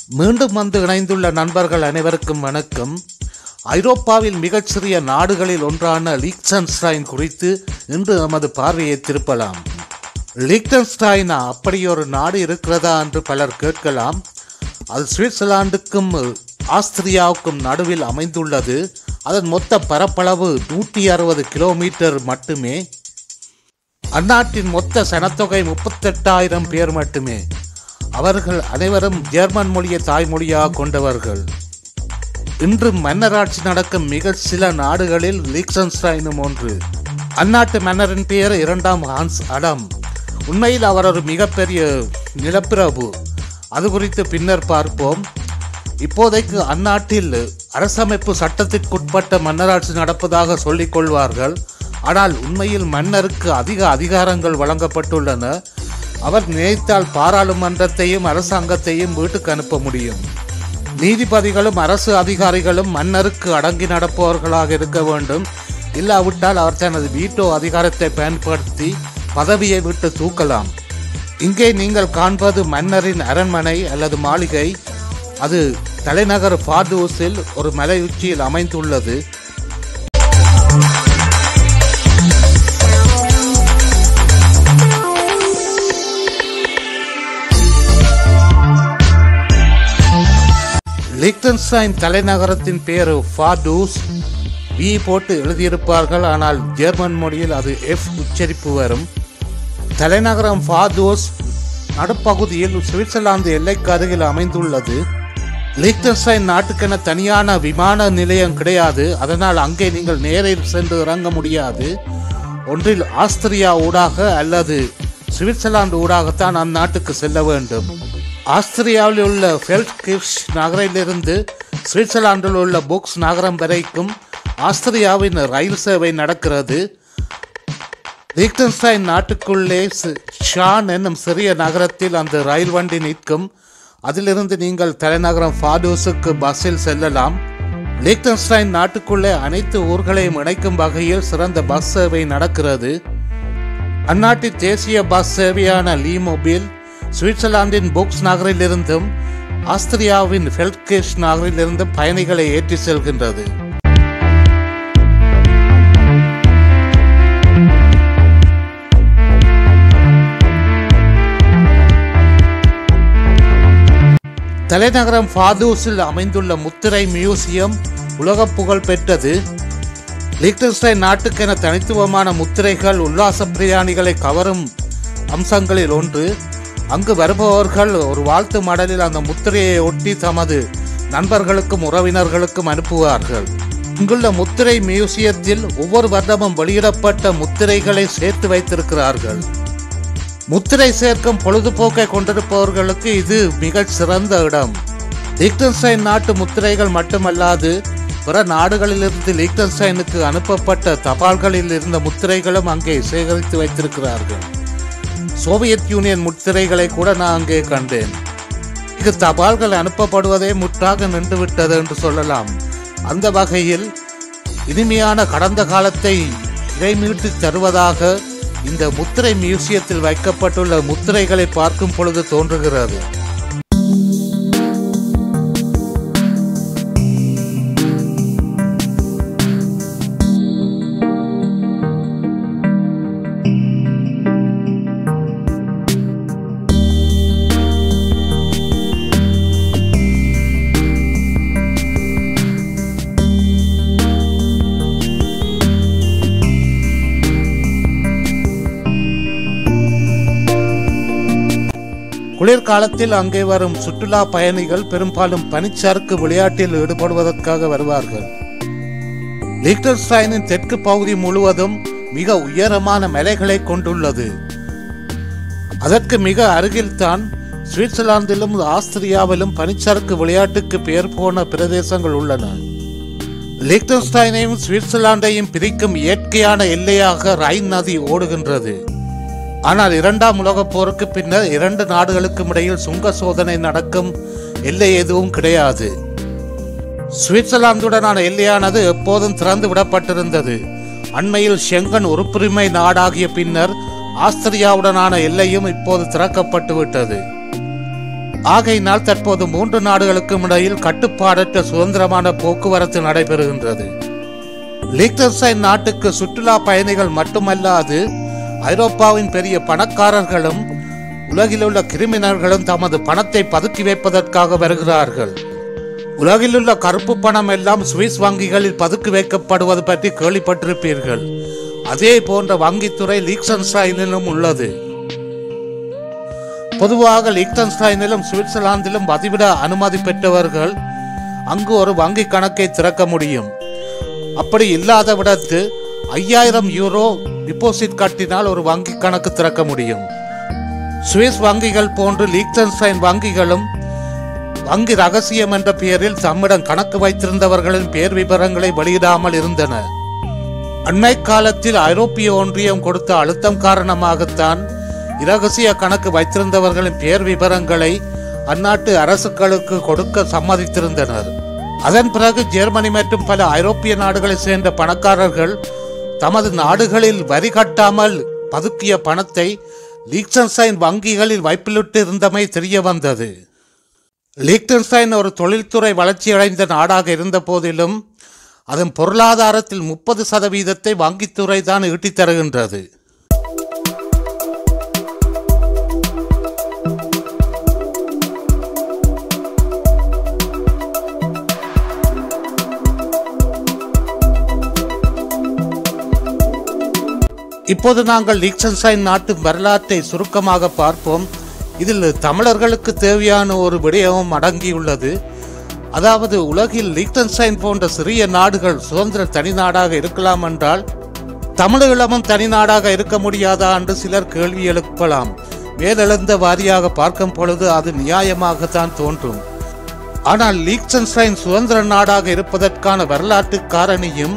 மீண்டும் வந்து இணைந்துள்ள நண்பர்கள் அனைவருக்கும் வணக்கம் ஐரோப்பாவில் மிகச்சிறிய நாடுகளில் ஒன்றான லீக்சன்ஸ்டைன் குறித்து இன்று நமது பார்வையை திருப்பலாம் லீக்டன்ஸ்டைனா அப்படி ஒரு நாடு இருக்கிறதா என்று பலர் கேட்கலாம் அது சுவிட்சர்லாந்துக்கும் ஆஸ்திரியாவுக்கும் நடுவில் அமைந்துள்ளது அதன் மொத்த பரப்பளவு நூற்றி அறுபது கிலோமீட்டர் மட்டுமே அந்நாட்டின் மொத்த சனத்தொகை முப்பத்தெட்டாயிரம் பேர் மட்டுமே அவர்கள் அனைவரும் ஜெர்மன் மொழியை தாய்மொழியாக கொண்டவர்கள் இன்று மன்னராட்சி நடக்கும் மிக சில நாடுகளில் லீக்சன்ஸ்டைனும் ஒன்று அந்நாட்டு மன்னரின் பெயர் இரண்டாம் ஹான்ஸ் அடம் உண்மையில் அவர் ஒரு மிகப்பெரிய நிலப்பிரபு அது குறித்து பின்னர் பார்ப்போம் இப்போதைக்கு அந்நாட்டில் அரசமைப்பு சட்டத்திற்குட்பட்ட மன்னராட்சி நடப்பதாக சொல்லிக் கொள்வார்கள் ஆனால் உண்மையில் மன்னருக்கு அதிக அதிகாரங்கள் வழங்கப்பட்டுள்ளன அவர் நினைத்தால் பாராளுமன்றத்தையும் அரசாங்கத்தையும் வீட்டுக்கு அனுப்ப முடியும் நீதிபதிகளும் அரசு அதிகாரிகளும் மன்னருக்கு அடங்கி நடப்பவர்களாக இருக்க வேண்டும் இல்லாவிட்டால் அவர் தனது வீட்டோ அதிகாரத்தை பயன்படுத்தி பதவியை விட்டு தூக்கலாம் இங்கே நீங்கள் காண்பது மன்னரின் அரண்மனை அல்லது மாளிகை அது தலைநகர் ஃபாதூஸில் ஒரு மலை உச்சியில் அமைந்துள்ளது லிக்டன்ஸ்டைன் தலைநகரத்தின் பெயர் ஃபாடூஸ் வி போட்டு எழுதியிருப்பார்கள் ஆனால் ஜெர்மன் மொழியில் அது எஃப் உச்சரிப்பு வரும் தலைநகரம் ஃபாதோஸ் நடுப்பகுதியில் சுவிட்சர்லாந்து எல்லைக்கு அருகில் அமைந்துள்ளது லிக்டன்ஸ்டைன் நாட்டுக்கென தனியான விமான நிலையம் கிடையாது அதனால் அங்கே நீங்கள் நேரில் சென்று இறங்க முடியாது ஒன்றில் ஆஸ்திரியா ஊடாக அல்லது சுவிட்சர்லாந்து ஊடாகத்தான் அந்நாட்டுக்கு செல்ல வேண்டும் ஆஸ்திரியாவில் உள்ள ஃபெல்ட்கிர்ஷ் நகரிலிருந்து சுவிட்சர்லாந்தில் உள்ள புக்ஸ் நகரம் வரைக்கும் ஆஸ்திரியாவின் ரயில் சேவை நடக்கிறது லீக்டன்ஸ்டைன் நாட்டுக்குள்ளே சி- ஷான் என்னும் சிறிய நகரத்தில் அந்த ரயில் வண்டி நிற்கும் அதிலிருந்து நீங்கள் தலைநகரம் ஃபாடூஸுக்கு பஸ்ஸில் செல்லலாம் லீக்டன்ஸ்டைன் நாட்டுக்குள்ளே அனைத்து ஊர்களையும் இணைக்கும் வகையில் சிறந்த பஸ் சேவை நடக்கிறது அந்நாட்டின் தேசிய பஸ் சேவையான லீமொபில் சுவிட்சர்லாந்தின் புக்ஸ் நகரிலிருந்தும் ஆஸ்திரியாவின் ஃபெல்ட்கிஷ் நகரிலிருந்தும் பயணிகளை ஏற்றி செல்கின்றது தலைநகரம் ஃபாதூஸில் அமைந்துள்ள முத்திரை மியூசியம் உலக புகழ் பெற்றது லிக்டன்ஸ்டைன் நாட்டுக்கென தனித்துவமான முத்திரைகள் உல்லாச பிரயாணிகளை கவரும் அம்சங்களில் ஒன்று அங்கு வருபவர்கள் ஒரு வாழ்த்து மடலில் அந்த முத்திரையை ஒட்டி தமது நண்பர்களுக்கும் உறவினர்களுக்கும் அனுப்புவார்கள் இங்குள்ள முத்திரை மியூசியத்தில் ஒவ்வொரு வருடமும் வெளியிடப்பட்ட முத்திரைகளை சேர்த்து வைத்திருக்கிறார்கள் முத்திரை சேர்க்கும் பொழுதுபோக்கை கொண்டிருப்பவர்களுக்கு இது மிகச் சிறந்த இடம் லீக்டன்ஸ்டைன் நாட்டு முத்திரைகள் மட்டுமல்லாது பிற நாடுகளிலிருந்து லீக்டன்ஸ்டைனுக்கு அனுப்பப்பட்ட தபால்களில் இருந்த முத்திரைகளும் அங்கே சேகரித்து வைத்திருக்கிறார்கள் சோவியத் யூனியன் முத்திரைகளை கூட நான் அங்கே கண்டேன் இங்கு தபால்கள் அனுப்பப்படுவதே முற்றாக நின்றுவிட்டது என்று சொல்லலாம் அந்த வகையில் இனிமையான கடந்த காலத்தை இடைமீட்டு தருவதாக இந்த முத்திரை மியூசியத்தில் வைக்கப்பட்டுள்ள முத்திரைகளை பார்க்கும் பொழுது தோன்றுகிறது குளிர்காலத்தில் அங்கே வரும் சுற்றுலா பயணிகள் பெரும்பாலும் பனிச்சறுக்கு விளையாட்டில் ஈடுபடுவதற்காக வருவார்கள் லீக்டன்ஸ்டைனின் தெற்கு பகுதி முழுவதும் மிக உயரமான மலைகளை கொண்டுள்ளது அதற்கு மிக அருகில்தான் சுவிட்சர்லாந்திலும் ஆஸ்திரியாவிலும் பனிச்சறுக்கு விளையாட்டுக்கு பெயர் போன பிரதேசங்கள் உள்ளன லிக்டன்ஸ்டைனையும் சுவிட்சர்லாந்தையும் பிரிக்கும் இயற்கையான எல்லையாக ரைன் நதி ஓடுகின்றது ஆனால் இரண்டாம் உலகப் போருக்கு பின்னர் இரண்டு நாடுகளுக்கும் இடையில் சுங்க சோதனை நடக்கும் எல்லை எதுவும் கிடையாது சுவிட்சர்லாந்துடனான எல்லையானது எப்போதும் திறந்து விடப்பட்டிருந்தது அண்மையில் ஷெங்கன் உறுப்புரிமை நாடாகிய பின்னர் ஆஸ்திரியாவுடனான எல்லையும் இப்போது திறக்கப்பட்டு விட்டது ஆகையினால் தற்போது மூன்று நாடுகளுக்கும் இடையில் கட்டுப்பாடற்ற சுதந்திரமான போக்குவரத்து நடைபெறுகின்றது லீக்டன்ஸ்டைன் நாட்டுக்கு சுற்றுலா பயணிகள் மட்டுமல்லாது ஐரோப்பாவின் பெரிய பணக்காரர்களும் உலகிலுள்ள கிரிமினல்களும் தமது பணத்தை பதுக்கி வைப்பதற்காக வருகிறார்கள் உலகிலுள்ள கருப்பு பணம் எல்லாம் சுவிஸ் வங்கிகளில் பதுக்கி வைக்கப்படுவது பற்றி கேள்விப்பட்டிருப்பீர்கள் அதே போன்ற வங்கித்துறை லீக்சன்ஸ்டைனிலும் உள்ளது பொதுவாக லீக்டன்ஸ்டைனிலும் சுவிட்சர்லாந்திலும் பதிவிட அனுமதி பெற்றவர்கள் அங்கு ஒரு வங்கி கணக்கை திறக்க முடியும் அப்படி இல்லாத விடத்து ஐயாயிரம் யூரோ டிபாசிட் கட்டினால் ஒரு வங்கி கணக்கு திறக்க முடியும் சுவிஸ் வங்கிகள் போன்று லீக்டன்ஸ்டைன் வங்கிகளும் வங்கி ரகசியம் என்ற பெயரில் தம்மிடம் கணக்கு வைத்திருந்தவர்களின் பேர் விவரங்களை வெளியிடாமல் இருந்தன அண்மை காலத்தில் ஐரோப்பிய ஒன்றியம் கொடுத்த அழுத்தம் காரணமாகத்தான் இரகசிய கணக்கு வைத்திருந்தவர்களின் பேர் விவரங்களை அந்நாட்டு அரசுகளுக்கு கொடுக்க சம்மதித்திருந்தனர் அதன் பிறகு ஜெர்மனி மற்றும் பல ஐரோப்பிய நாடுகளைச் சேர்ந்த பணக்காரர்கள் தமது நாடுகளில் வரி கட்டாமல் பதுக்கிய பணத்தை லீக்டன்ஸ்டைன் வங்கிகளில் வைப்பிலிட்டு இருந்தமை தெரிய வந்தது லீக்டன்ஸ்டைன் ஒரு தொழில்துறை வளர்ச்சியடைந்த நாடாக இருந்த போதிலும் அதன் பொருளாதாரத்தில் முப்பது சதவீதத்தை வங்கித்துறை தான் ஈட்டித் தருகின்றது இப்போது நாங்கள் லீக்சன்ஸ்டைன் நாட்டு வரலாற்றை சுருக்கமாக பார்ப்போம் இதில் தமிழர்களுக்கு தேவையான ஒரு விடயமும் அடங்கியுள்ளது அதாவது உலகில் லீக்டன்ஸ்டைன் போன்ற சிறிய நாடுகள் சுதந்திர தனி நாடாக இருக்கலாம் என்றால் தமிழீழமும் தனி நாடாக இருக்க முடியாதா என்று சிலர் கேள்வி எழுப்பலாம் மேலெழுந்த வாரியாக பார்க்கும் பொழுது அது நியாயமாகத்தான் தோன்றும் ஆனால் லீக்சன்ஸ்டைன் சுதந்திர நாடாக இருப்பதற்கான வரலாற்று காரணியும்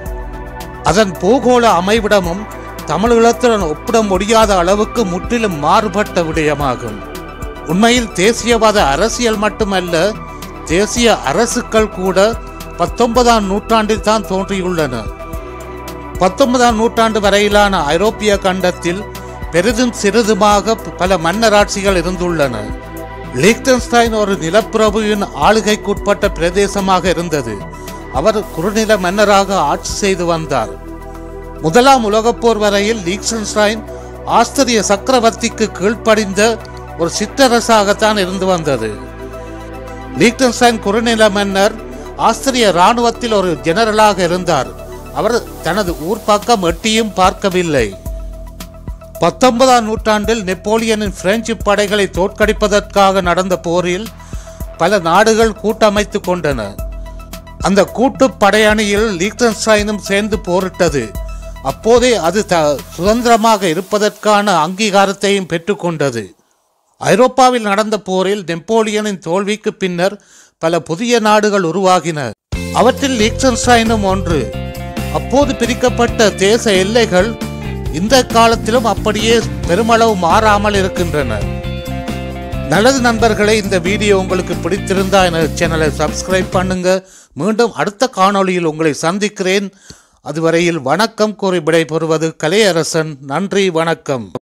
அதன் பூகோள அமைவிடமும் தமிழீழத்துடன் ஒப்பிட முடியாத அளவுக்கு முற்றிலும் மாறுபட்ட விடயமாகும் உண்மையில் தேசியவாத அரசியல் மட்டுமல்ல தேசிய அரசுகள் கூட பத்தொன்பதாம் நூற்றாண்டில் தான் தோன்றியுள்ளன பத்தொன்பதாம் நூற்றாண்டு வரையிலான ஐரோப்பிய கண்டத்தில் பெரிதும் சிறிதுமாக பல மன்னராட்சிகள் இருந்துள்ளன லீக்டன்ஸ்டைன் ஒரு நிலப்பிரபுவின் ஆளுகைக்குட்பட்ட பிரதேசமாக இருந்தது அவர் குறுநில மன்னராக ஆட்சி செய்து வந்தார் முதலாம் உலகப் போர் வரையில் லீக்சன்ஸ்டைன் ஆஸ்திரிய சக்கரவர்த்திக்கு கீழ்ப்படிந்த ஒரு சிற்றரசாகத்தான் இருந்து வந்தது லீக்டன்ஸ்டைன் குறுநில மன்னர் ஆஸ்திரிய இராணுவத்தில் ஒரு ஜெனரலாக இருந்தார் அவர் தனது ஊர் பக்கம் எட்டியும் பார்க்கவில்லை பத்தொன்பதாம் நூற்றாண்டில் நெப்போலியனின் பிரெஞ்சு படைகளை தோற்கடிப்பதற்காக நடந்த போரில் பல நாடுகள் கூட்டமைத்து கொண்டன அந்த கூட்டு படையணியில் லீக்டன்ஸ்டைனும் சேர்ந்து போரிட்டது அப்போதே அது த சுதந்திரமாக இருப்பதற்கான அங்கீகாரத்தையும் பெற்றுக்கொண்டது ஐரோப்பாவில் நடந்த போரில் நெப்போலியனின் தோல்விக்கு பின்னர் பல புதிய நாடுகள் உருவாகின அவற்றில் லீக்டன்ஸ்டைனும் ஒன்று அப்போது பிரிக்கப்பட்ட தேச எல்லைகள் இந்த காலத்திலும் அப்படியே பெருமளவு மாறாமல் இருக்கின்றன நல்லது நண்பர்களே இந்த வீடியோ உங்களுக்கு பிடித்திருந்தா எனது சேனலை சப்ஸ்கிரைப் பண்ணுங்க மீண்டும் அடுத்த காணொளியில் உங்களை சந்திக்கிறேன் அதுவரையில் வணக்கம் கூறி விடைபெறுவது கலையரசன் நன்றி வணக்கம்